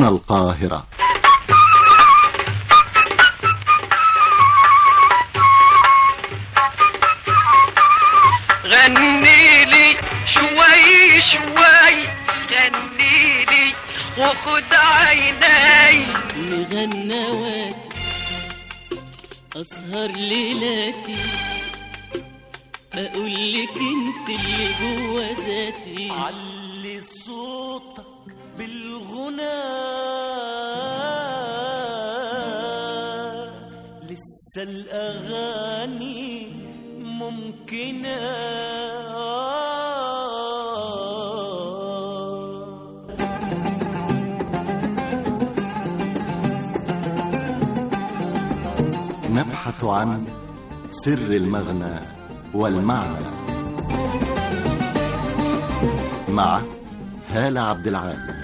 من القاهرة غني لي شوي شوي غني لي وخد عيني مغنواتي أسهر ليلاتي أقول لك أنت اللي جوا ذاتي علي صوتك بالغنى لسه الأغاني ممكنة نبحث عن سر المغنى والمعنى مع هالة عبد العال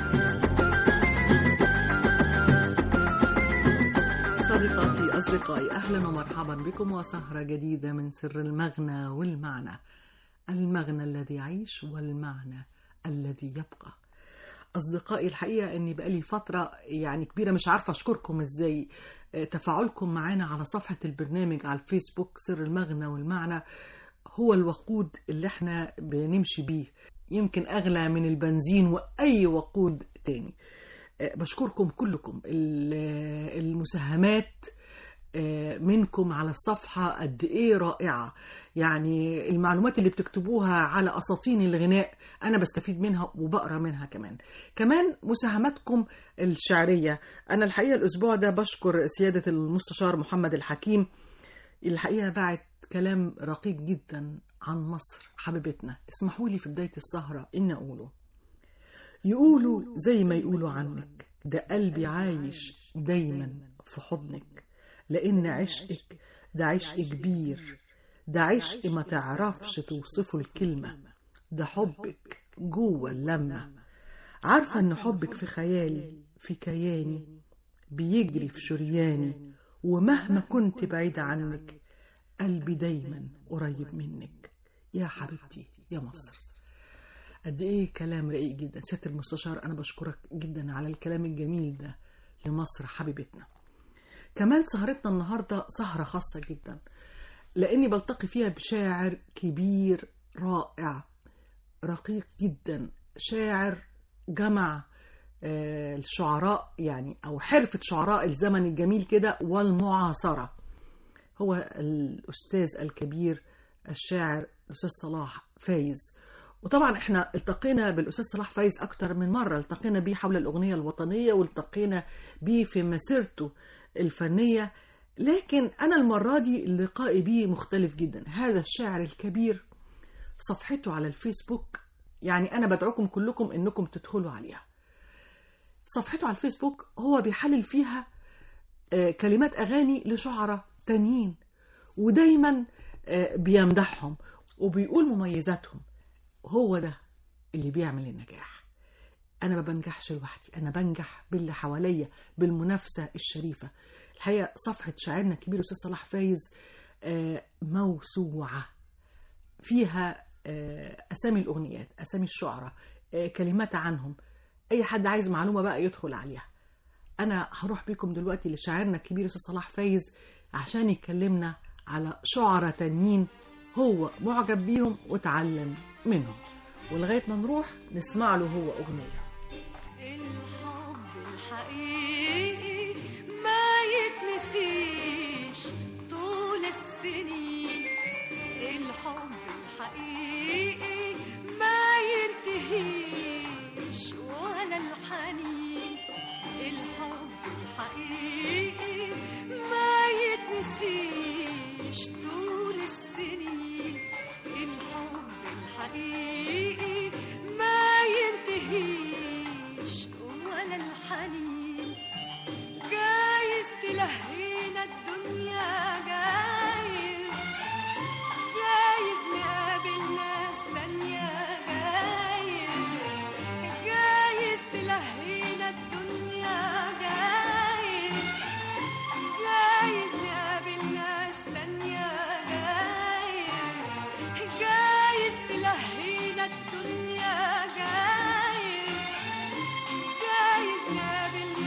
صديقاتي أصدقائي أهلا ومرحبا بكم وسهرة جديدة من سر المغنى والمعنى المغنى الذي يعيش والمعنى الذي يبقى أصدقائي الحقيقة أني بقالي فترة يعني كبيرة مش عارفة أشكركم إزاي آه، تفاعلكم معنا على صفحة البرنامج على الفيسبوك سر المغنى والمعنى هو الوقود اللي احنا بنمشي بيه يمكن أغلى من البنزين وأي وقود تاني آه، بشكركم كلكم ال- المساهمات آه، منكم على الصفحة قد إيه رائعة يعني المعلومات اللي بتكتبوها على أساطين الغناء أنا بستفيد منها وبقرأ منها كمان كمان مساهماتكم الشعرية أنا الحقيقة الأسبوع ده بشكر سيادة المستشار محمد الحكيم الحقيقة بعت كلام رقيق جدا عن مصر حبيبتنا اسمحوا لي في بداية السهرة إن أقوله يقولوا زي ما يقولوا عنك ده قلبي عايش دايما في حضنك لأن عشقك ده عشق كبير ده عشق ما تعرفش توصفه الكلمة ده حبك جوه اللمة عارفة إن حبك في خيالي في كياني بيجري في شرياني ومهما كنت بعيدة عنك قلبي دايما قريب منك يا حبيبتي يا مصر قد ايه كلام رقيق جدا سياده المستشار انا بشكرك جدا على الكلام الجميل ده لمصر حبيبتنا كمان سهرتنا النهارده سهره خاصه جدا لاني بلتقي فيها بشاعر كبير رائع رقيق جدا شاعر جمع آه، الشعراء يعني او حرفه شعراء الزمن الجميل كده والمعاصره هو الأستاذ الكبير الشاعر الأستاذ صلاح فايز وطبعا احنا التقينا بالأستاذ صلاح فايز أكتر من مرة التقينا بيه حول الأغنية الوطنية والتقينا بيه في مسيرته الفنية لكن أنا المرة دي لقائي بيه مختلف جدا هذا الشاعر الكبير صفحته على الفيسبوك يعني أنا بدعوكم كلكم إنكم تدخلوا عليها صفحته على الفيسبوك هو بيحلل فيها آه، كلمات أغاني لشعراء تانيين ودايما آه، بيمدحهم وبيقول مميزاتهم هو ده اللي بيعمل النجاح أنا ما بنجحش لوحدي أنا بنجح باللي حواليا بالمنافسة الشريفة الحقيقة صفحة شاعرنا الكبير أستاذ صلاح فايز آه، موسوعة فيها آه، أسامي الأغنيات أسامي الشعراء آه، كلمات عنهم أي حد عايز معلومة بقى يدخل عليها انا هروح بيكم دلوقتي لشاعرنا الكبير استاذ صلاح فايز عشان يكلمنا على شعراء تانيين هو معجب بيهم وتعلم منهم ولغايه ما نروح نسمع له هو اغنيه الحب الحقيقي ما يتنسيش طول السنين الحب الحقيقي ما ينتهيش ولا الحنين الحب الحقيقي ما يتنسيش طول السنين الحب الحقيقي ما ينتهيش ولا الحنين جايز تلهينا الدنيا جايز جايز نقابل ناس تانية جايز جايز تلهينا الدنيا جايز جايز نقابل ناس تانية جايز جايز تلهينا الدنيا جايز جايز نقابل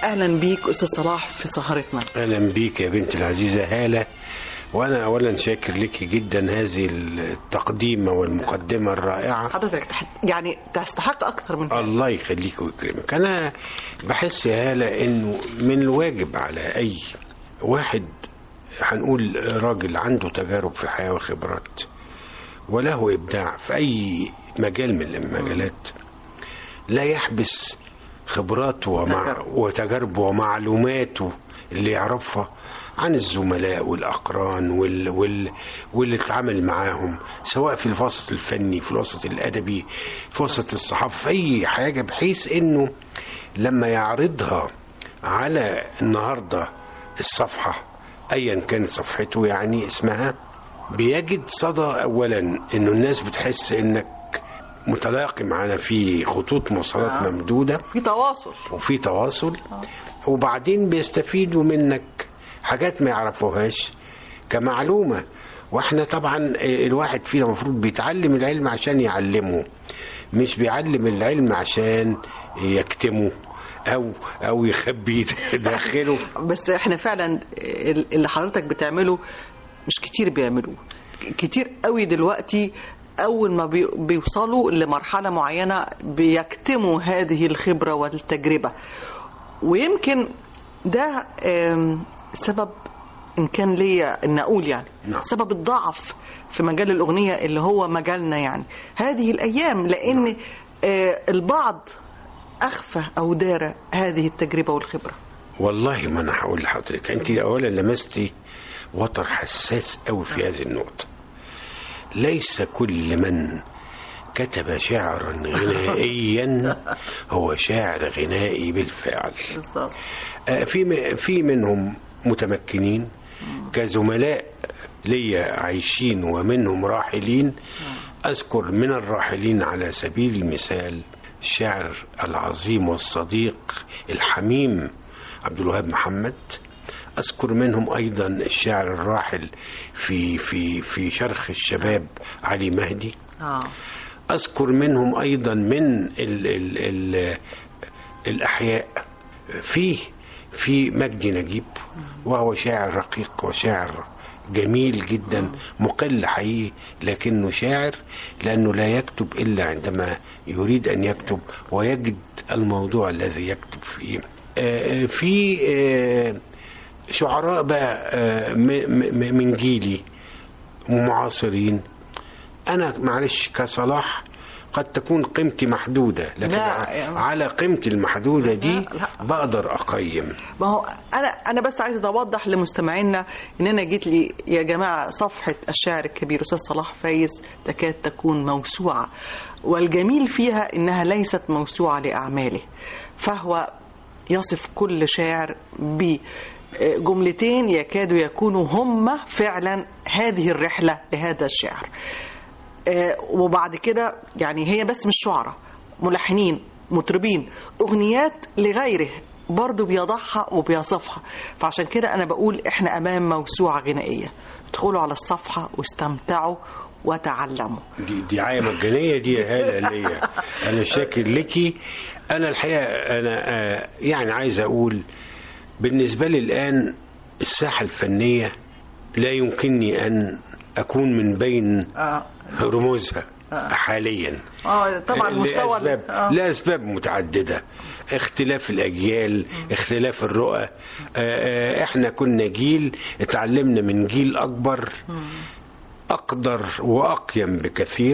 اهلا بيك استاذ صلاح في سهرتنا اهلا بيك يا بنت العزيزه هاله وانا اولا شاكر لك جدا هذه التقديمه والمقدمه الرائعه حضرتك تح- يعني تستحق اكثر من كده. الله يخليك ويكرمك انا بحس يا هاله انه من الواجب على اي واحد هنقول راجل عنده تجارب في الحياه وخبرات وله ابداع في اي مجال من المجالات لا يحبس خبراته ومع وتجاربه ومعلوماته اللي يعرفها عن الزملاء والاقران وال وال واللي اتعامل معاهم سواء في الوسط الفني في الوسط الادبي في وسط الصحافه في اي حاجه بحيث انه لما يعرضها على النهارده الصفحه ايا كانت صفحته يعني اسمها بيجد صدى اولا انه الناس بتحس انك متلاقي معانا في خطوط مواصلات ممدوده في تواصل وفي تواصل وبعدين بيستفيدوا منك حاجات ما يعرفوهاش كمعلومة واحنا طبعا الواحد فينا المفروض بيتعلم العلم عشان يعلمه مش بيعلم العلم عشان يكتمه او او يخبي داخله بس احنا فعلا اللي حضرتك بتعمله مش كتير بيعملوه كتير قوي دلوقتي اول ما بي- بيوصلوا لمرحله معينه بيكتموا هذه الخبره والتجربه ويمكن ده آم، سبب ان كان ليا ان اقول يعني نعم. سبب الضعف في مجال الاغنيه اللي هو مجالنا يعني هذه الايام لان آه، البعض اخفى او دار هذه التجربه والخبره والله ما انا هقول لحضرتك انت اولا لمستي وتر حساس قوي في هذه النقطه ليس كل من كتب شعرا غنائيا هو شاعر غنائي بالفعل بالظبط آه، في م- في منهم متمكنين كزملاء ليا عايشين ومنهم راحلين اذكر من الراحلين على سبيل المثال الشاعر العظيم والصديق الحميم عبد الوهاب محمد اذكر منهم ايضا الشاعر الراحل في في في شرخ الشباب علي مهدي اه أذكر منهم أيضا من ال ال ال الأحياء فيه في مجدي نجيب وهو شاعر رقيق وشاعر جميل جدا مقل حقيقي لكنه شاعر لأنه لا يكتب إلا عندما يريد أن يكتب ويجد الموضوع الذي يكتب فيه آه، في آه، شعراء بقى آه، م- م- من جيلي ومعاصرين انا معلش كصلاح قد تكون قيمتي محدودة لكن لا، ع- يعني- على قيمتي المحدودة دي لا. بقدر أقيم ما هو انا انا بس عايز اوضح لمستمعينا ان انا جيت لي يا جماعه صفحه الشاعر الكبير استاذ صلاح فايز تكاد تكون موسوعه والجميل فيها انها ليست موسوعه لاعماله فهو يصف كل شاعر بجملتين يكادوا يكونوا هم فعلا هذه الرحله لهذا الشاعر آه، وبعد كده يعني هي بس مش شعراء ملحنين مطربين اغنيات لغيره برضه بيضعها وبيصفها فعشان كده انا بقول احنا امام موسوعه غنائيه ادخلوا على الصفحه واستمتعوا وتعلموا دي دعاية مجانية دي يا هالة ليا أنا شاكر لك أنا الحقيقة أنا آه، يعني عايز أقول بالنسبة لي الآن الساحة الفنية لا يمكنني أن أكون من بين رموزها حاليا اه طبعا مستوى ال- لأسباب, آه. لأسباب متعددة اختلاف الأجيال اختلاف الرؤى آه، آه، احنا كنا جيل اتعلمنا من جيل أكبر أقدر وأقيم بكثير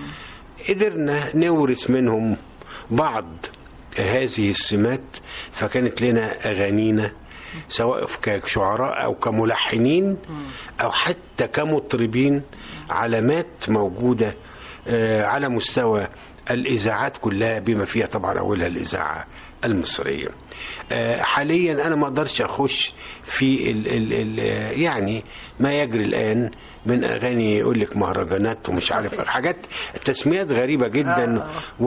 قدرنا نورث منهم بعض هذه السمات فكانت لنا أغانينا سواء كشعراء أو كملحنين أو حتى كمطربين علامات موجودة آه، على مستوى الإذاعات كلها بما فيها طبعا أولها الإذاعة المصرية آه، حاليا أنا ما أقدرش أخش في ال ال ال يعني ما يجري الآن من اغاني يقول لك مهرجانات ومش عارف حاجات تسميات غريبه جدا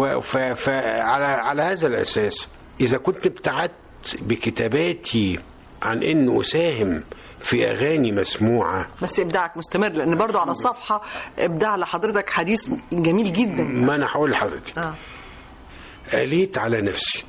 فعلى على هذا الاساس اذا كنت ابتعدت بكتاباتي عن ان اساهم في اغاني مسموعه بس ابداعك مستمر لان برضو على الصفحه ابداع لحضرتك حديث جميل جدا ما انا هقول لحضرتك اه قليت على نفسي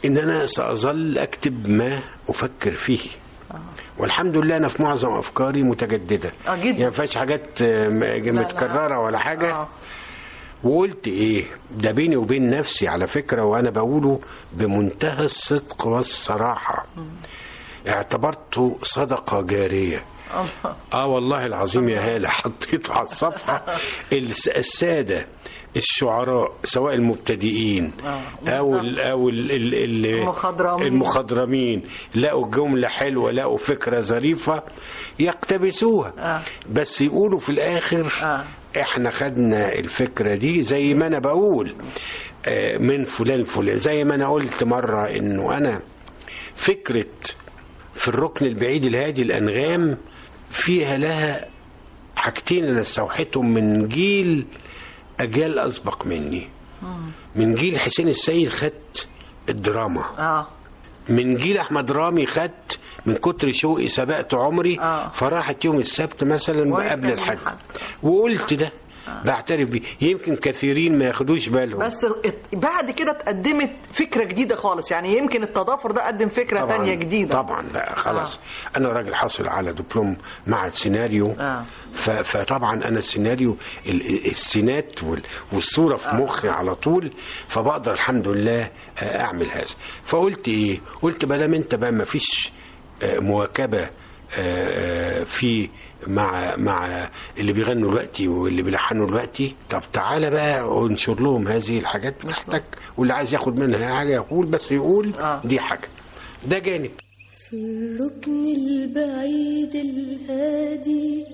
ان انا ساظل اكتب ما افكر فيه والحمد لله انا في معظم افكاري متجدده آه، جدا. يعني ما فيهاش حاجات آه، م- متكرره ولا حاجه آه. وقلت ايه ده بيني وبين نفسي على فكره وانا بقوله بمنتهى الصدق والصراحه اعتبرته صدقه جاريه اه والله العظيم يا هاله حطيته على الصفحه الس- الساده الشعراء سواء المبتدئين او ال او ال ال ال المخضرمين. المخضرمين لقوا جمله حلوه لقوا فكره ظريفه يقتبسوها آه. بس يقولوا في الاخر آه. احنا خدنا الفكره دي زي ما انا بقول آه، من فلان فلان زي ما انا قلت مره انه انا فكره في الركن البعيد الهادي الانغام فيها لها حاجتين انا استوحيتهم من جيل اجيال اسبق مني من جيل حسين السيد خدت الدراما اه من جيل احمد رامي خدت من كتر شوقي سبقت عمري آه. فراحت يوم السبت مثلا وقت قبل الحد الحد. وقلت ده بعترف بيه يمكن كثيرين ما ياخدوش بالهم بس ات- بعد كده اتقدمت فكره جديده خالص يعني يمكن التضافر ده قدم فكره طبعا تانية جديده طبعا لا خلاص آه. انا راجل حاصل على دبلوم مع السيناريو آه. ف- فطبعا انا السيناريو ال- السينات وال- والصوره في مخي على طول فبقدر الحمد لله آه، اعمل هذا فقلت ايه قلت ما دام انت بقى ما فيش آه، مواكبه آه، آه، في مع مع اللي بيغنوا دلوقتي واللي بيلحنوا دلوقتي طب تعالى بقى وانشر لهم هذه الحاجات بتاعتك واللي عايز ياخد منها حاجه يقول بس يقول آه. دي حاجه ده جانب في الركن البعيد الهادي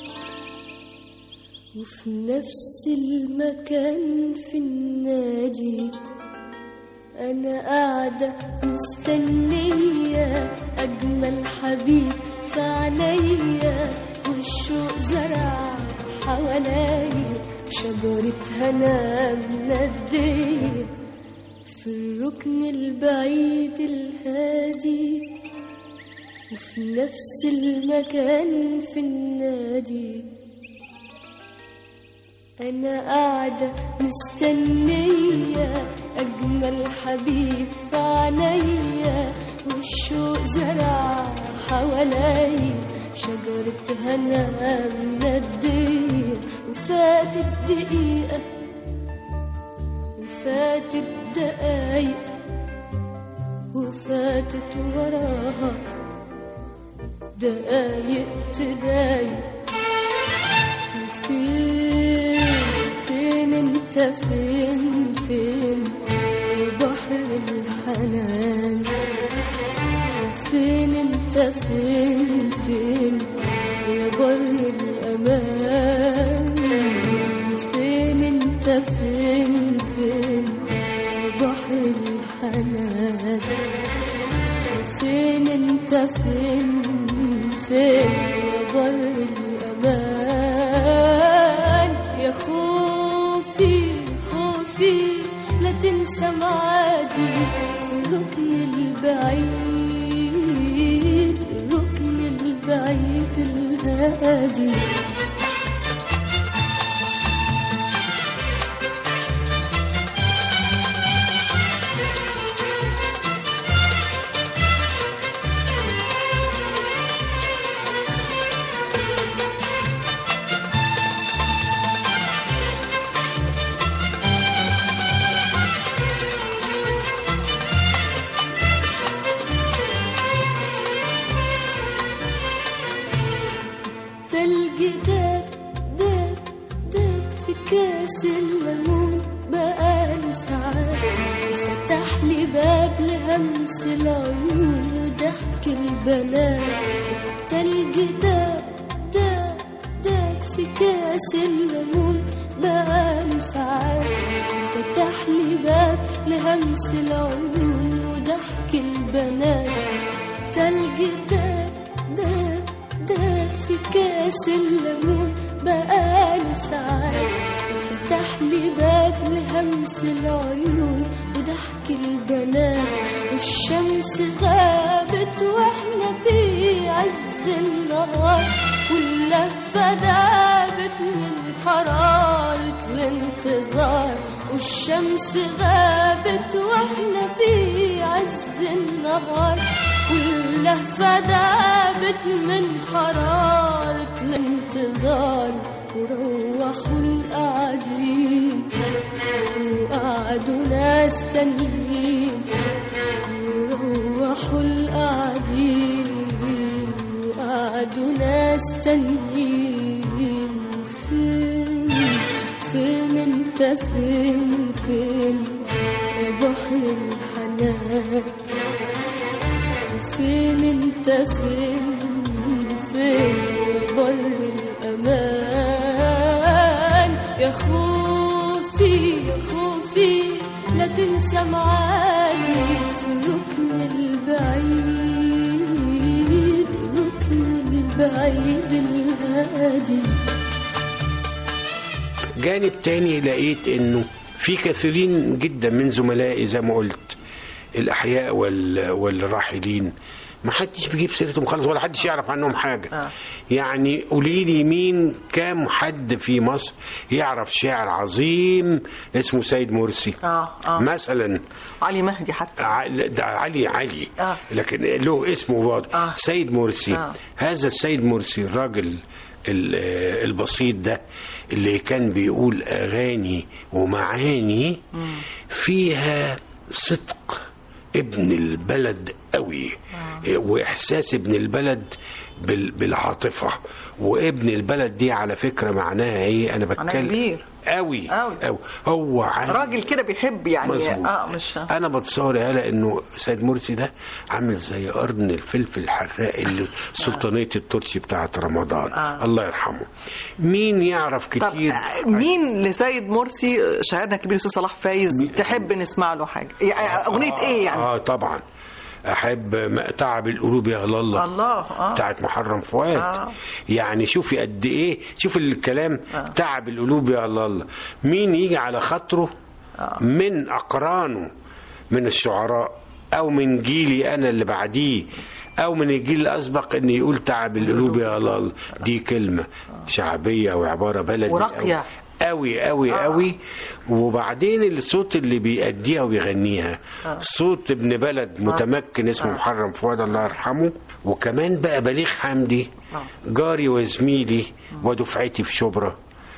وفي نفس المكان في النادي أنا قاعدة مستنية أجمل حبيب في عينيا والشوق زرع حواليا شجرة هنا مندية في الركن البعيد الهادي وفي نفس المكان في النادي أنا قاعدة مستنية أجمل حبيب في عينيا والشوق زرع حواليا شجرة هنا مندية وفاتت دقيقة وفاتت دقايق وفاتت وراها دقايق تضايق وفين فين انت فين فين يا بحر الحنان فين انت فين فين يا بر الامان فين انت فين فين يا بحر الحنان فين انت فين فين يا بر الامان يا خوفي خوفي لا تنسى معادي في الركن البعيد الركن البعيد الهادي تلج داب داب داب في كاس الليمون بقاله ساعات فتح لي باب لهمس العيون وضحك البنات تلج داب داب داب في كاس الليمون بقاله ساعات فتح لي باب لهمس العيون وضحك البنات تلج داب داب داب في كاس الليمون بقاله ساعات فتح لي باب لهمس العيون وضحك البنات والشمس غابت واحنا في عز النهار واللهفة دابت من حرارة الانتظار والشمس غابت واحنا في عز النهار واللهفة دابت من حرارة الانتظار وروحوا القاعدين وقعدوا ناس تانيين وروحوا القاعدين وقعدوا ناس تانيين فين فين انت فين فين يا بحر الحنان فين انت فين فين يا بر الامان يا خوفي يا خوفي لا تنسى معادي في الركن البعيد الركن البعيد الهادي جانب تاني لقيت انه في كثيرين جدا من زملائي زي ما قلت الاحياء وال... والراحلين ما حدش بيجيب سيرتهم خالص ولا حدش يعرف عنهم حاجه آه. يعني قولي لي مين كام حد في مصر يعرف شاعر عظيم اسمه سيد مرسي اه اه مثلا علي مهدي حتى ع- ده علي علي آه. لكن له اسمه برضه آه. سيد مرسي آه. هذا السيد مرسي الراجل ال- آه، البسيط ده اللي كان بيقول اغاني ومعاني فيها صدق ابن البلد قوي واحساس ابن البلد بال- بالعاطفه وابن البلد دي على فكره معناها ايه انا معناها بتكلم كبير. قوي قوي. قوي هو عارف راجل كده بيحب يعني مظبوط. اه مش انا بتصور يا هلا انه سيد مرسي ده عامل زي قرن الفلفل الحراق اللي سلطانيه الترشي بتاعت رمضان آه. الله يرحمه مين يعرف طب كتير آه، مين لسيد مرسي شاعرنا الكبير استاذ صلاح فايز تحب نسمع له حاجه يعني اغنيه ايه يعني اه طبعا احب م- تعب القلوب يا غلا الله الله اه بتاعت محرم فؤاد آه. يعني شوفي قد ايه شوف الكلام آه. تعب القلوب يا الله الله مين يجي على خاطره من اقرانه من الشعراء او من جيلي انا اللي بعديه او من الجيل الاسبق ان يقول تعب القلوب يا الله الله دي كلمه شعبيه وعباره بلدي وراقية. قوي قوي قوي وبعدين الصوت اللي بيأديها وبيغنيها صوت ابن بلد متمكن اسمه محرم فؤاد الله يرحمه وكمان بقى بليغ حمدي جاري وزميلي ودفعتي في شبرا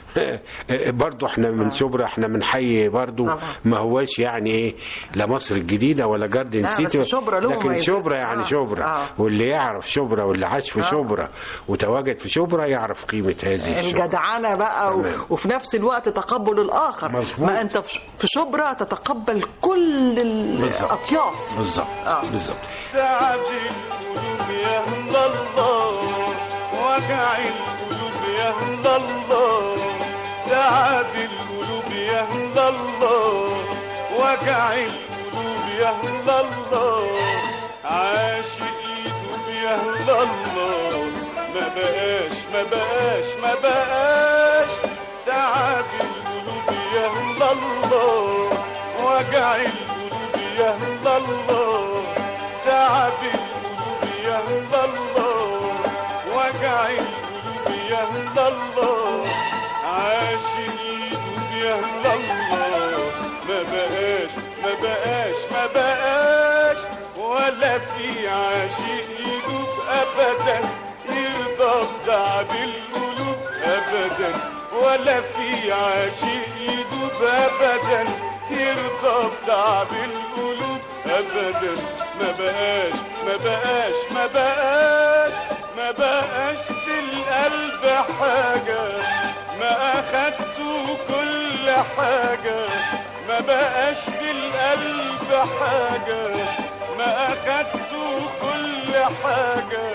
برضه احنا من شبرا احنا من حي برضه طبعا. ما هواش يعني ايه لا مصر الجديده ولا جاردن لا، سيتي بس شبرا له لكن مميزات. شبرا يعني آه. شبرا آه. واللي يعرف شبرا واللي عاش في شبرا وتواجد في شبرا يعرف قيمه هذه الشبرا الجدعنه بقى و... تمام. وفي نفس الوقت تقبل الاخر مظبوط. ما انت في في شبرا تتقبل كل بالظبط. الاطياف بالظبط آه. بالظبط تعب القلوب يا الله وجع القلوب يا الله تعب القلوب يا الله وجع القلوب يا الله عاشق يدوب يا الله ما بقاش ما بقاش ما بقاش تعب القلوب يا الله وجع القلوب يا الله تعب القلوب يا الله وجع القلوب يا الله عاشق يدوب يا الله ما بقاش ما بقاش ما بقاش ولا في عاشق يدوب ابدا يرضى بتعب القلوب ابدا ولا في عاشق يدوب ابدا يرضى بتعب القلوب ابدا ما بقاش ما بقاش ما بقاش ما بقاش في القلب حاجة ما أخدته كل حاجة ما بقاش في القلب حاجة ما أخدته كل حاجة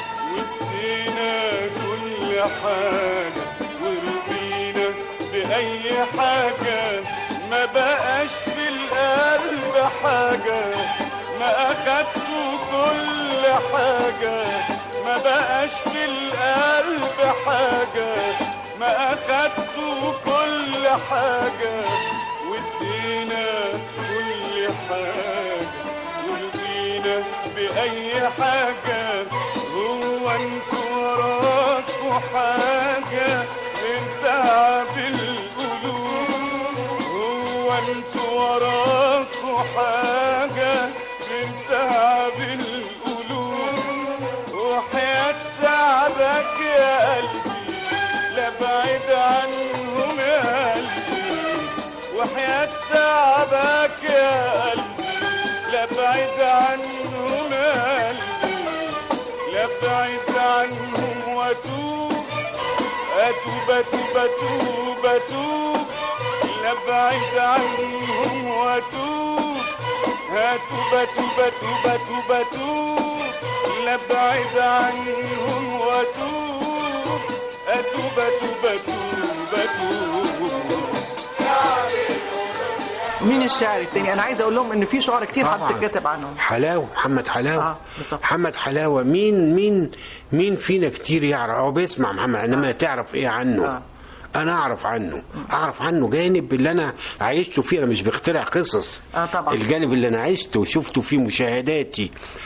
وادينا كل حاجة ورضينا بأي حاجة ما بقاش في القلب حاجة ما أخدته كل حاجة ما بقاش في القلب حاجة ما أخدته كل حاجة وادينا كل حاجة ورضينا بأي حاجة هو انتوا وراكوا حاجة غير تعب القلوب هو انتوا وراكوا حاجة غير تعب تعبك يا قلبي لا بعيد عنهم يا قلبي لا بعيد عنهم واتوب اتوب اتوب اتوب اتوب لا بعيد عنهم واتوب اتوب اتوب اتوب اتوب اتوب لا بعيد عنهم واتوب اتوب اتوب اتوب اتوب مين الشاعر التاني انا عايزه اقول لهم ان في شعراء كتير طبعاً. هتتكتب عنهم حلاوه محمد حلاوه آه، بالظبط. محمد حلاوه مين مين مين فينا كتير يعرف او بيسمع محمد انما تعرف ايه عنه آه. انا اعرف عنه اعرف عنه جانب اللي انا عايشته فيه انا مش بخترع قصص آه، طبعاً. الجانب اللي انا عشته وشفته فيه مشاهداتي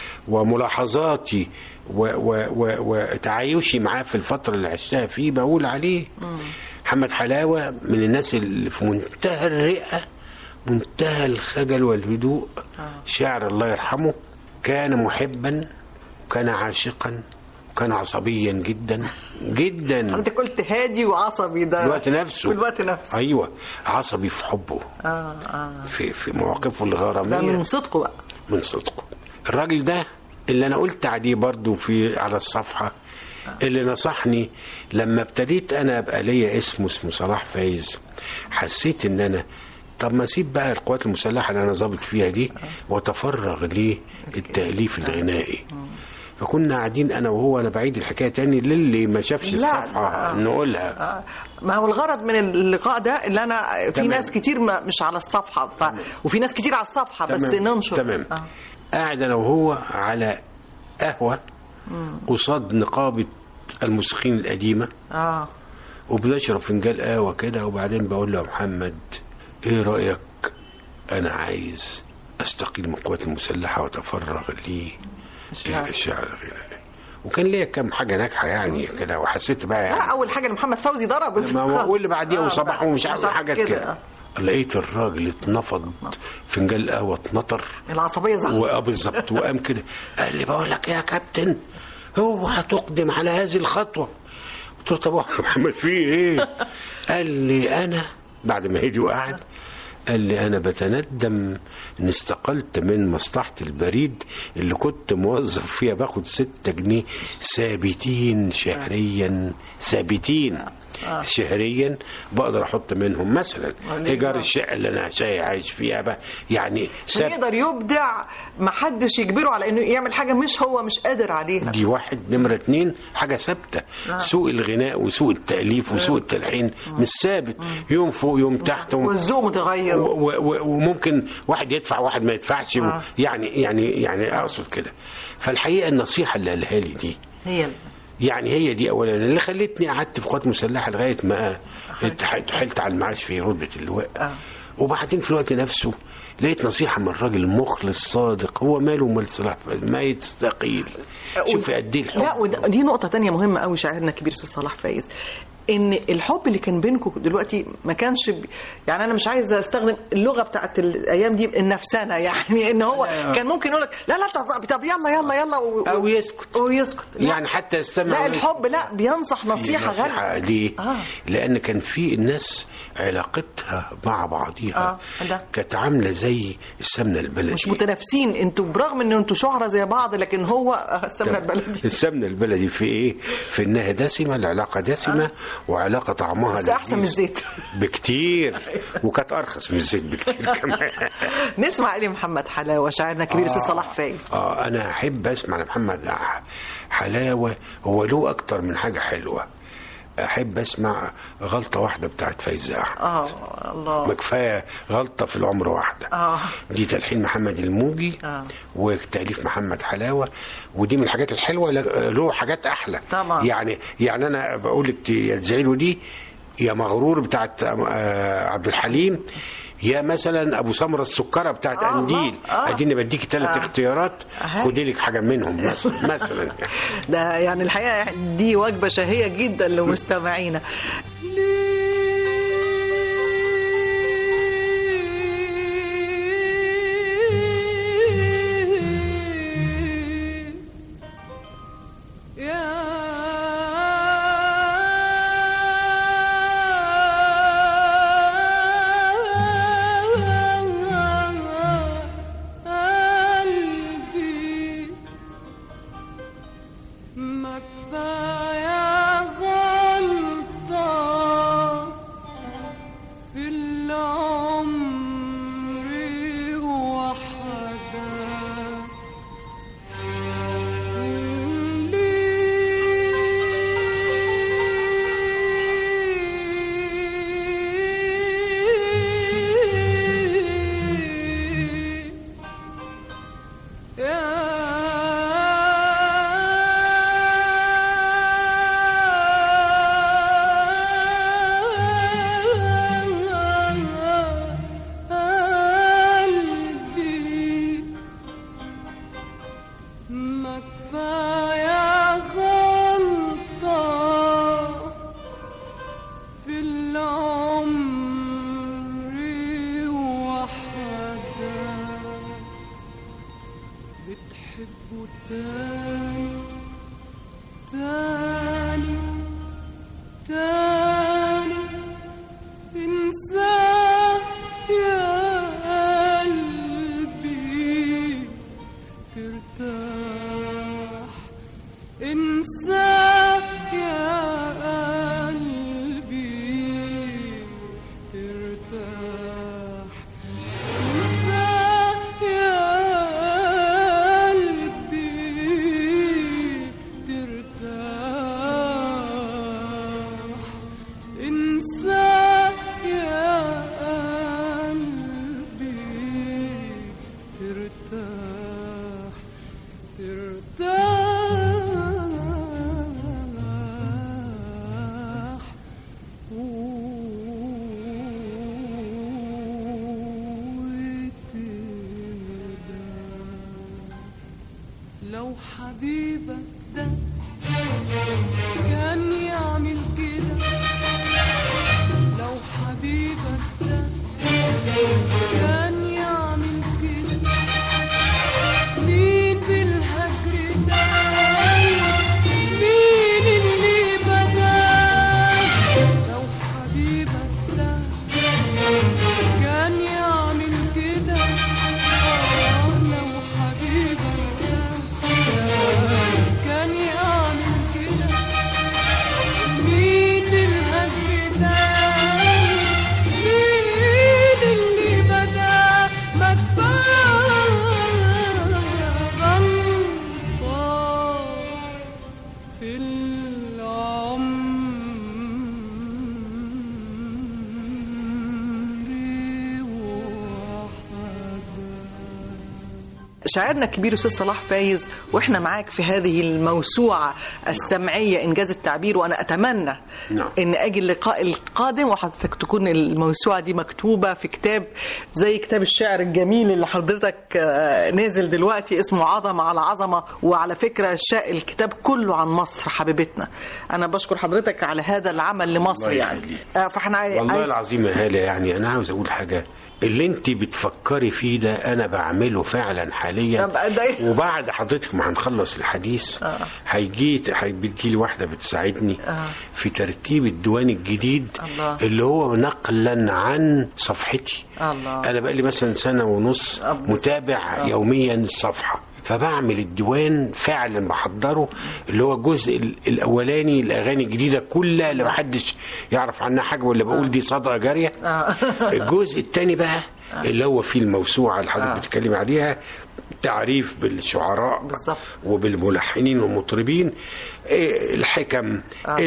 وملاحظاتي و- و- و- وتعايشي معاه في الفترة اللي عشتها فيه بقول عليه محمد حلاوة من الناس اللي في منتهى الرئة منتهى الخجل والهدوء شاعر الله يرحمه كان محبا وكان عاشقا وكان عصبيا جدا جدا انت قلت هادي وعصبي ده في الوقت نفسه في الوقت نفسه ايوه عصبي في حبه اه اه في في مواقفه ده الغراميه من صدقه بقى من صدقه الراجل ده اللي انا قلت عليه برضو في على الصفحه اللي نصحني لما ابتديت انا ابقى ليا اسمه اسمه صلاح فايز حسيت ان انا طب ما اسيب بقى القوات المسلحه اللي انا ظابط فيها دي واتفرغ للتاليف الغنائي فكنا قاعدين انا وهو انا بعيد الحكايه تاني للي ما شافش لا، الصفحه لا. نقولها آه. ما هو الغرض من اللقاء ده اللي انا في تمام. ناس كتير ما مش على الصفحه ف... وفي ناس كتير على الصفحه بس تمام. ننشر تمام آه. قاعد انا وهو على قهوه قصاد نقابه الموسيقيين القديمه اه وبنشرب فنجان قهوه كده وبعدين بقول له يا محمد ايه رايك انا عايز استقيل من القوات المسلحه واتفرغ الشعر. للشعر الغنائي وكان ليا كام حاجه ناجحه يعني كده وحسيت بقى لا يعني اول حاجه محمد فوزي ضرب ما هو واللي بعديها آه، وصباح ومش عارف صح حاجات كده لقيت الراجل اتنفض فنجان القهوه اتنطر العصبيه ظهرت واه بالظبط وقام كده قال لي بقول لك يا كابتن هو هتقدم على هذه الخطوه قلت له طب هو يا محمد في ايه قال لي انا بعد ما هدي وقعد قال لي انا بتندم ان استقلت من مصلحه البريد اللي كنت موظف فيها باخد ستة جنيه ثابتين شهريا ثابتين شهريا بقدر احط منهم مثلا ايجار الشقه اللي انا شاي عايش فيها بقى يعني ثابت يقدر يبدع ما حدش يجبره على انه يعمل حاجه مش هو مش قادر عليها دي واحد نمرة اتنين حاجة ثابتة سوق الغناء وسوق التأليف وسوق التلحين مش ثابت يوم فوق يوم تحت و... والذوق متغير و... و... وممكن واحد يدفع واحد ما يدفعش و... يعني يعني يعني اقصد كده فالحقيقة النصيحة اللي قالها لي دي هي ال- يعني هي دي اولا اللي خلتني قعدت في قوات مسلحه لغايه ما اتحلت على المعاش في رتبه اللواء آه. وبعدين في الوقت نفسه لقيت نصيحه من راجل مخلص صادق هو ماله مال صلاح ما يستقيل شوفي قد ايه الحب لا ودي نقطة تانية مهمة قوي شاعرنا الكبير أستاذ صلاح فايز ان الحب اللي كان بينكم دلوقتي ما كانش ب... يعني انا مش عايزه استخدم اللغه بتاعت الايام دي النفسنه يعني ان هو كان ممكن يقول لك لا لا طب, طب يلا يلا يلا و... او يسكت ويسكت لا. يعني حتى يستمع لا ويسكت. الحب لا بينصح نصيحه نصيحة غاليه ليه؟ آه. لأن كان في الناس علاقتها مع بعضيها آه، ده. كانت عاملة زي السمنة البلدي مش متنافسين انتوا برغم ان انتوا شهرة زي بعض لكن هو السمنه البلدي السمنة البلدي في ايه؟ في انها دسمة العلاقة دسمة وعلاقة طعمها بس لذيذ احسن من الزيت بكتير وكانت ارخص من الزيت بكتير كمان نسمع الي محمد حلاوه شاعرنا الكبير استاذ صلاح فايز اه انا احب اسمع لمحمد حلاوه هو له اكتر من حاجه حلوه احب اسمع غلطه واحده بتاعت فايزه احمد اه الله ما كفايه غلطه في العمر واحده آه. دي تلحين محمد الموجي آه. وتاليف محمد حلاوه ودي من الحاجات الحلوه ل- له حاجات احلى طبعا. يعني يعني انا بقول لك يا تزعلوا دي يا مغرور بتاعت آه، عبد الحليم يا مثلا ابو سمره السكره بتاعت آه، انديل آه. اديني بديك ثلاث آه. اختيارات أها. خدي لك حاجه منهم مثلا مثلا يعني. ده يعني الحقيقه دي وجبه شهيه جدا لمستمعينا يا قلبي ما كفاية غلطة في العمر وحدة بتحبه تاني تاني تاني انساه يا قلبي ترتاح انساه يا قلبي ترتاح انساه يا قلبي ترتاح انساه يا قلبي ترتاح ترتاح وترتاح لو حبيبك ده كان يعمل كده لو حبيبك ده كان يعمل كده مين بالهجر ده مين اللي بدأ لو حبيبك ده كان يعمل كده آه لو حبيبك ده كان يعمل كده مين الهجر ده مين اللي بدا ما كفاية غلطة في العمر وحدة شاعرنا الكبير استاذ صلاح فايز واحنا معاك في هذه الموسوعه السمعيه انجاز التعبير وانا اتمنى نعم. ان اجي اللقاء القادم وحضرتك تكون الموسوعه دي مكتوبه في كتاب زي كتاب الشعر الجميل اللي حضرتك آه، نازل دلوقتي اسمه عظمه على عظمه وعلى فكره الشا- الكتاب كله عن مصر حبيبتنا انا بشكر حضرتك على هذا العمل لمصر الله يعني يخليك. آه، فاحنا عاي- والله عايز- العظيم يا هاله يعني انا عاوز اقول حاجه اللي انت بتفكري فيه ده انا بعمله فعلا حاليا طب ده إيه؟ وبعد حضرتك ما هنخلص الحديث هيجي هي- بتجيلي واحده بتساعدني آه. في ترتيب الديوان الجديد الله. اللي هو نقلا عن صفحتي الله. انا بقى لي مثلا سنه ونص آه، بس- متابع آه. يوميا الصفحه فبعمل الديوان فعلا بحضره اللي هو الجزء ال- الاولاني الاغاني الجديده كلها اللي محدش يعرف عنها حاجه ولا بقول دي صدقه جاريه آه. الجزء الثاني بقى اللي هو فيه الموسوعه اللي حضرتك بتتكلم عليها تعريف بالشعراء بالظبط. وبالملحنين والمطربين إيه، الحكم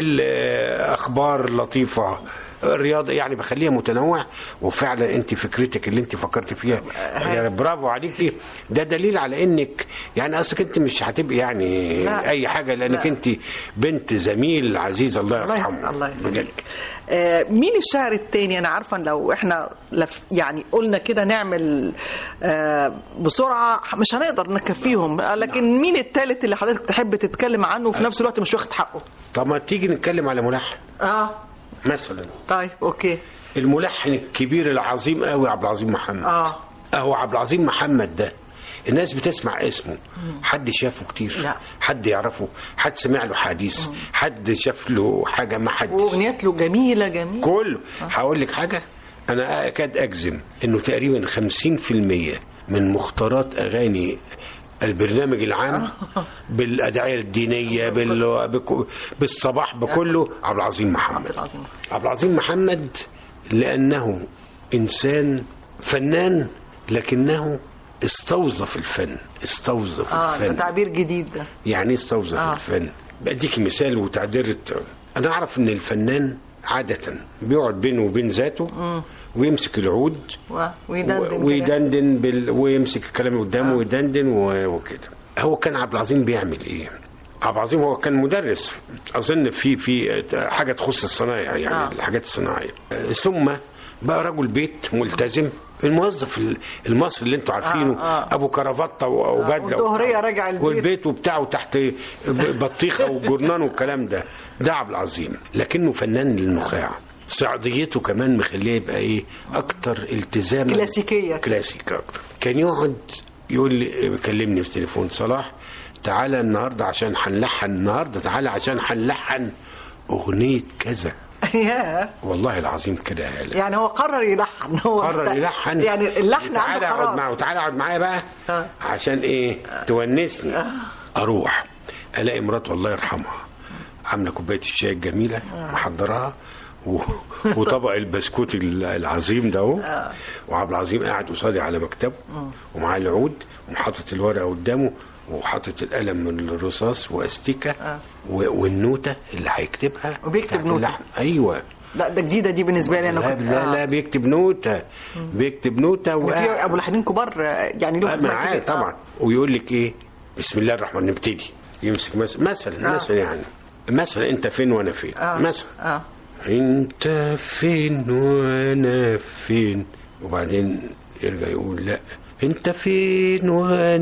الاخبار اللطيفه الرياضه يعني بخليها متنوع وفعلا انت فكرتك اللي انت فكرت فيها يعني برافو عليكي ده دليل على انك يعني اصلك انت مش هتبقي يعني لا. اي حاجه لانك لا. انت بنت زميل عزيز الله الله يرحمه يرحمه الله بجد. يخليك آه مين الشاعر التاني انا عارفه إن لو احنا لف يعني قلنا كده نعمل آه بسرعه مش هنقدر نكفيهم آه، لكن مين التالت اللي حضرتك تحب تتكلم عنه وفي نفس الوقت مش واخد حقه طب ما تيجي نتكلم على ملحن اه مثلا طيب اوكي الملحن الكبير العظيم قوي عبد العظيم محمد آه. اهو عبد العظيم محمد ده الناس بتسمع اسمه حد شافه كتير لا. حد يعرفه حد سمع له حديث حد شاف له حاجه ما حدش واغنيات له جميله جميله كله هقول لك حاجه انا اكاد اجزم انه تقريبا 50% من مختارات اغاني البرنامج العام بالادعيه الدينيه بال... بك- بالصباح بكله عبد العظيم محمد عبد العظيم. عبد العظيم محمد لانه انسان فنان لكنه استوظف الفن استوظف اه ده الفن تعبير جديد ده يعني ايه استوظف آه. آه. الفن بديك مثال وتعبير انا اعرف ان الفنان عادة بيقعد بينه وبين ذاته ويمسك العود و- ويدندن كده. ويدندن بال... ويمسك الكلام اللي قدامه ويدندن و... وكده هو كان عبد العظيم بيعمل ايه؟ عبد العظيم هو كان مدرس اظن في في حاجه تخص الصنايع يعني آه. آه. الحاجات الصناعيه آه، ثم بقى رجل بيت ملتزم الموظف ال- المصري اللي انتوا عارفينه آه، آه. ابو كرافته و- وبدله والظهرية راجع البيت. والبيت وبتاعه تحت بطيخه وجرنان والكلام ده ده عبد العظيم لكنه فنان للنخاع صعيديته كمان مخليه يبقى ايه اكتر التزاما كلاسيكية. كلاسيك اكتر كان يقعد يقول لي يكلمني في تليفون صلاح تعالى النهارده عشان هنلحن النهارده تعالى عشان هنلحن اغنيه كذا ياه. والله العظيم كده يا هلا يعني هو قرر يلحن هو قرر يلحن يعني اللحن تعالى عنده اقعد قرار معاه وتعالى اقعد معايا بقى آه. عشان ايه تونسني اروح الاقي مرات الله يرحمها عامله كوبايه الشاي الجميله محضراها و... وطبق البسكوت ال- العظيم ده اهو وعبد العظيم قاعد قصادي على مكتبه ومعاه العود وحاطط الورقه قدامه وحاطط القلم من الرصاص واستيكه و... والنوته اللي هيكتبها وبيكتب بتاعت نوتة. اللحن. ايوه لا ده جديدة دي بالنسبة لي أنا لا كنت لا, لا بيكتب نوته بيكتب نوته في وقاعد أبو لحنين كبار آه، يعني له أسماء معاه كتير. آه. طبعا ويقول لك ايه بسم الله الرحمن نبتدي يمسك مثلا مثلا آه. مثلا يعني مثلا انت فين وانا فين آه. مثلا اه انت فين وانا فين وبعدين يرجع يقول لا انت فين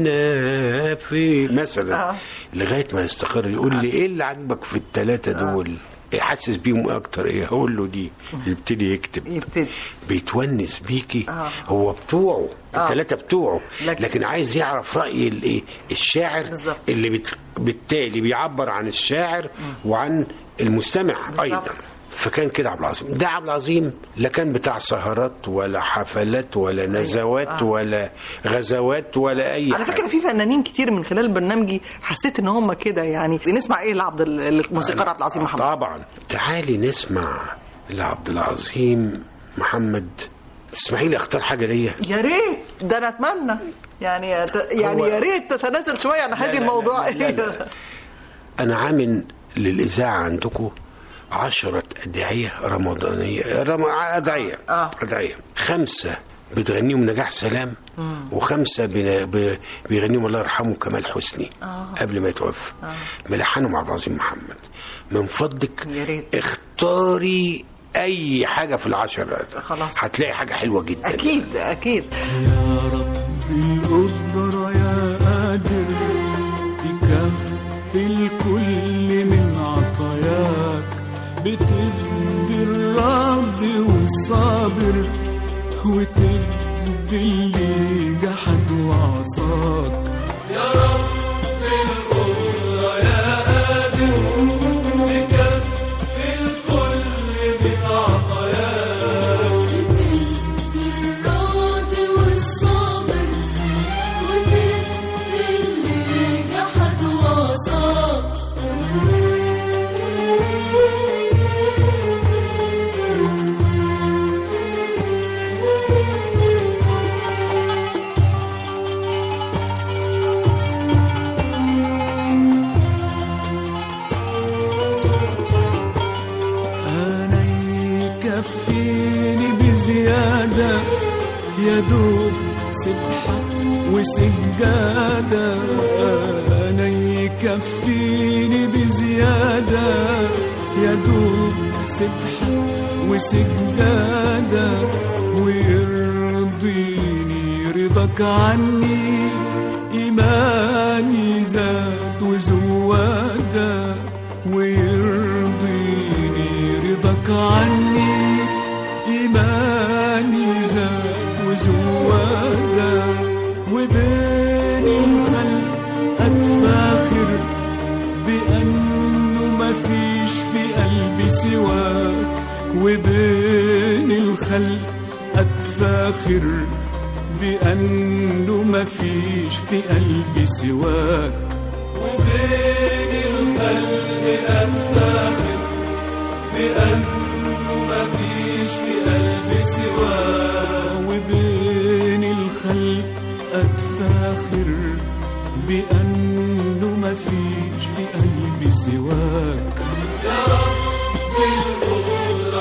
وانا فين مثلا آه. لغايه ما يستقر يقول لي ايه اللي عاجبك في الثلاثه دول إيه حاسس بيهم اكتر ايه هقول له دي يبتدي يكتب يبتدي بيتونس بيكي آه. هو بتوعه آه. الثلاثه بتوعه لكن- لكن عايز يعرف راي الايه الشاعر بالظبط. اللي بت... بالتالي بيعبر عن الشاعر وعن المستمع بالظبط. ايضا فكان كده عبد العظيم ده عبد العظيم لا كان بتاع سهرات ولا حفلات ولا نزوات آه. ولا غزوات ولا اي على حاجه فكرة في فنانين كتير من خلال برنامجي حسيت ان هم كده يعني نسمع ايه لعبد ال- الموسيقار عبد العظيم محمد طبعا تعالي نسمع لعبد العظيم محمد تسمحي لي اختار حاجه ليا يا ريت ده انا اتمنى يعني يعني هو- يا ريت تتنازل شويه عن لا، هذه لا، الموضوع لا، لا، لا. أنا عامل للإذاعة عندكم عشرة أدعية رمضانية رم... أدعية آه. أدعية خمسة بتغنيهم نجاح سلام وخمسة بن... ب... بيغنيهم الله يرحمه كمال حسني آه. قبل ما يتوفى ملحنهم عبد العظيم محمد من فضلك يا ريت. اختاري أي حاجة في العشرة خلاص. هتلاقي حاجة حلوة جدا اكيد اكيد يا رب القدرة يا قادر تكفي الكل من عطاياك بتدي الراضي والصابر وتدي اللي جحد وعصاك يا رب القدرة يا قادر تكفي الكل من عطاياك بتدي الراضي والصابر وتدي اللي جحد وصاب أنا يكفيني بزيادة يا دوب سبحة وسجادة أنا يكفيني بزيادة يا دوب سبحة وسجادة ويرضيني رضاك عني إيماني زاد وزوادة ويرضيني رضاك عني إيماني زاد وزوادة وبين الخلق أتفاخر بأنه ما فيش في قلبي سواك وبين الخلق أتفاخر بأنه ما فيش في قلبي سواك وبين الخلق أتفاخر بأنه ما فيش في قلبي سواك وبين الخلق أتفاخر بأنه ما فيش في قلبي سواك يا رب القدرة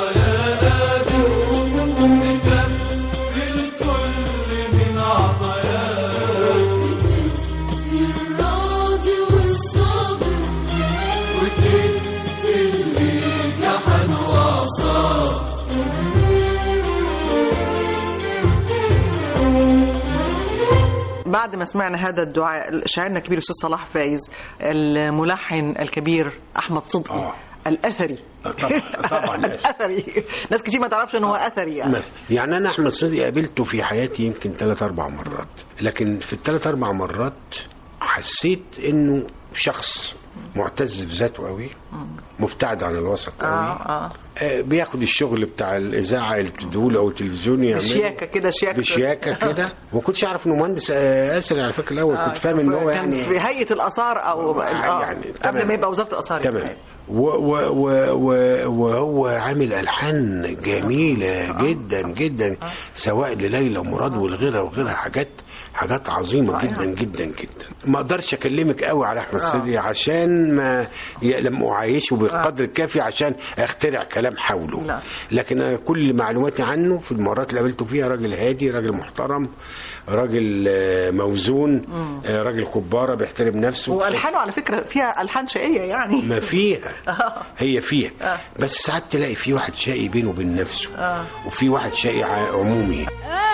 بعد ما سمعنا هذا الدعاء شاعرنا الكبير الاستاذ صلاح فايز الملحن الكبير احمد صدقي آه. الاثري طبعا طبعا الاثري ناس كتير ما تعرفش ان هو اثري يعني مثلا. يعني انا احمد صدقي قابلته في حياتي يمكن ثلاث اربع مرات لكن في الثلاث اربع مرات حسيت انه شخص معتز بذاته قوي مبتعد عن الوسط قوي اه آه، بياخد الشغل بتاع الاذاعه اللي بتديهوله او التلفزيون يعمله بشياكه كده شياكه بشياكه كده وما كنتش اعرف انه مهندس آه، اسري على فكره الاول كنت فاهم ان هو كان يعني في هيئه الاثار او آه، آه يعني قبل تمام. ما يبقى وزاره الاثار تمام يعني. و و و و وهو عامل الحان جميله جدا جدا سواء لليلى ومراد والغيرها وغيرها حاجات حاجات عظيمه جدا جدا جدا ما اقدرش اكلمك قوي على احمد صدقي عشان ما ي- لم اعايشه بالقدر الكافي عشان اخترع كلام حوله لا. لكن أنا كل معلوماتي عنه في المرات اللي قابلته فيها راجل هادي راجل محترم راجل آه، موزون آه، راجل كباره بيحترم نفسه والحانه على فكره فيها الحان شقيه يعني ما فيها هي فيها بس ساعات تلاقي في واحد شقي بينه وبين نفسه وفي واحد شقي ع- عمومي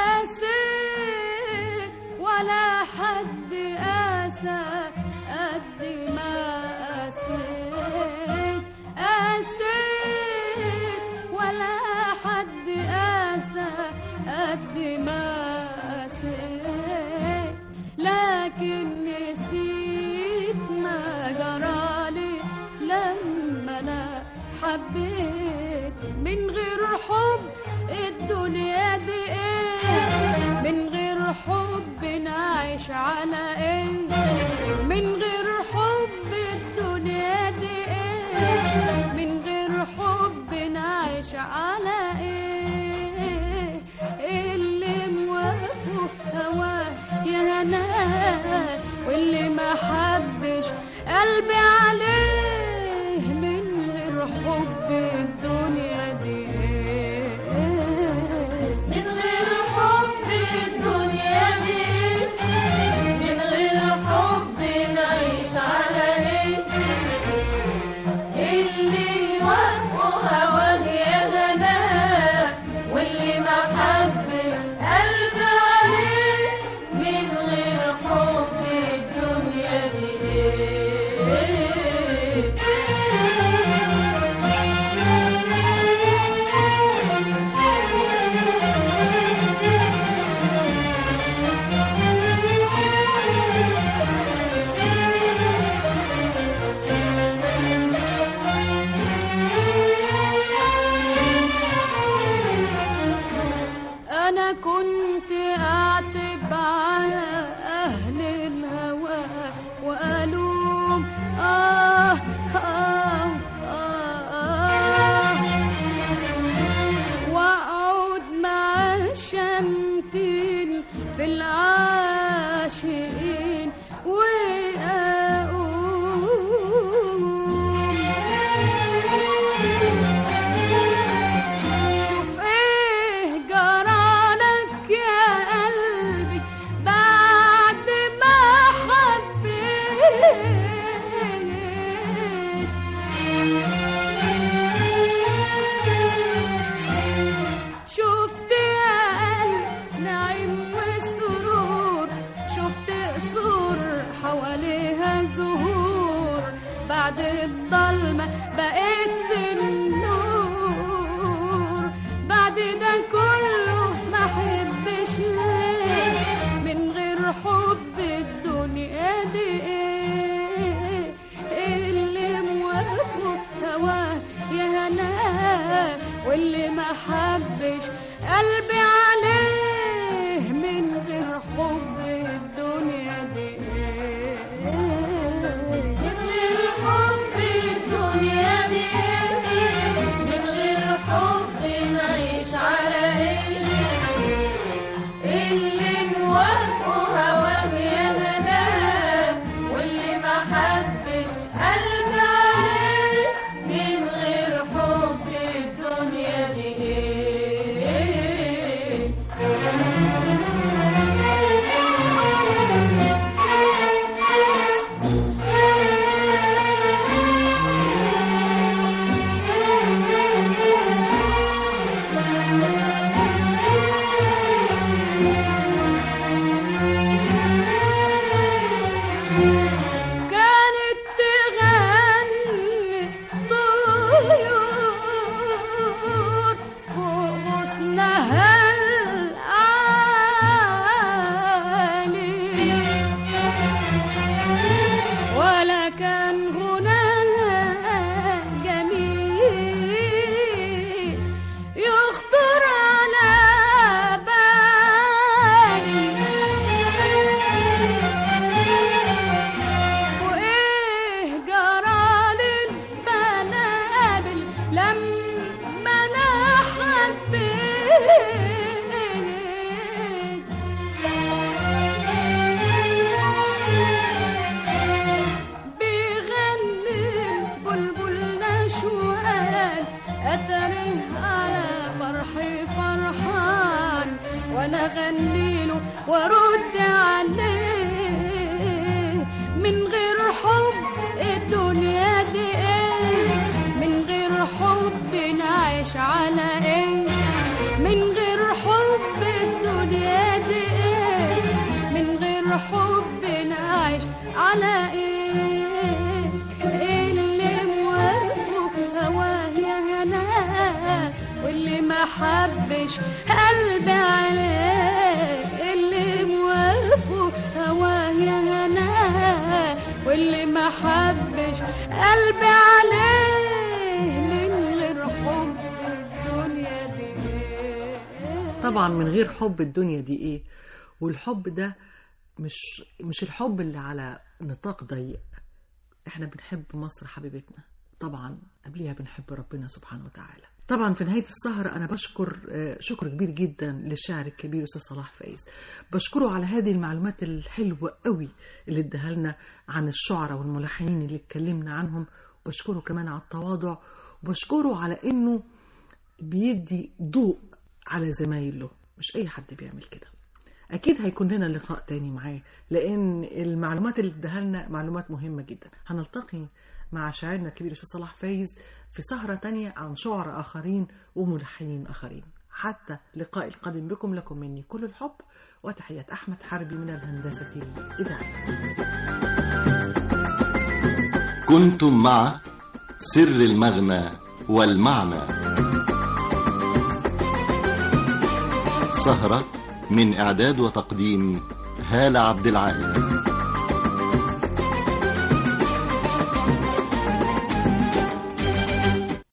قاسيت ولا حد قاسى قد ما قاسيت قاسيت ولا حد قاسى قد ما قاسيت لكن نسيت ما جرالي لما انا حبيت من غير حب الدنيا دي ايه من غير حب نعيش على ايه من غير حب الدنيا دي ايه من غير حب نعيش على ايه اللي موافقه هواه يا هناه واللي ما حبش قلبي عليه من غير حب الدنيا دي من غير حب الدنيا دي من غير حب نعيش على ايه اللي وافقه هواه يا غناه واللي ما حبش قلب عليه من غير حب الدنيا دي أنا كنت أعتب على أهل الهوى وألوم آه آه آه, آه وأقعد مع الشمتين في العاشقين وأقوم شوف ايه جرالك يا قلبي بعد ما حبيت شفت يا قلب نعيم والسرور شفت قصور حواليها زهور بعد الضلمة بقيت في النور بعد ده كله ما حبش ليه من غير حب الدنيا دي ايه اللي موافقه هواه يا هناه واللي ما حبش قلبي عليه من غير حب الدنيا دي من غير حب الدنيا دي من غير حب نعيش على ايه عايش على ايه اللي موافقه هواه يا هناه واللي ما حبش قلبي عليه اللي موافقه هواه يا هناه واللي ما حبش قلبي عليه من غير حب الدنيا دي طبعا من غير حب الدنيا دي ايه والحب ده مش مش الحب اللي على نطاق ضيق احنا بنحب مصر حبيبتنا طبعا قبليها بنحب ربنا سبحانه وتعالى طبعا في نهايه السهره انا بشكر آه، شكر كبير جدا للشاعر الكبير استاذ صلاح فايز بشكره على هذه المعلومات الحلوه قوي اللي اداها لنا عن الشعراء والملحنين اللي اتكلمنا عنهم بشكره كمان على التواضع وبشكره على انه بيدي ضوء على زمايله مش اي حد بيعمل كده اكيد هيكون لنا لقاء تاني معاه لان المعلومات اللي اداها لنا معلومات مهمه جدا هنلتقي مع شاعرنا الكبير استاذ صلاح فايز في سهره تانية عن شعراء اخرين وملحنين اخرين حتى لقاء القادم بكم لكم مني كل الحب وتحيات احمد حربي من الهندسه الاذاعيه كنتم مع سر المغنى والمعنى سهرة من إعداد وتقديم هالة عبد العال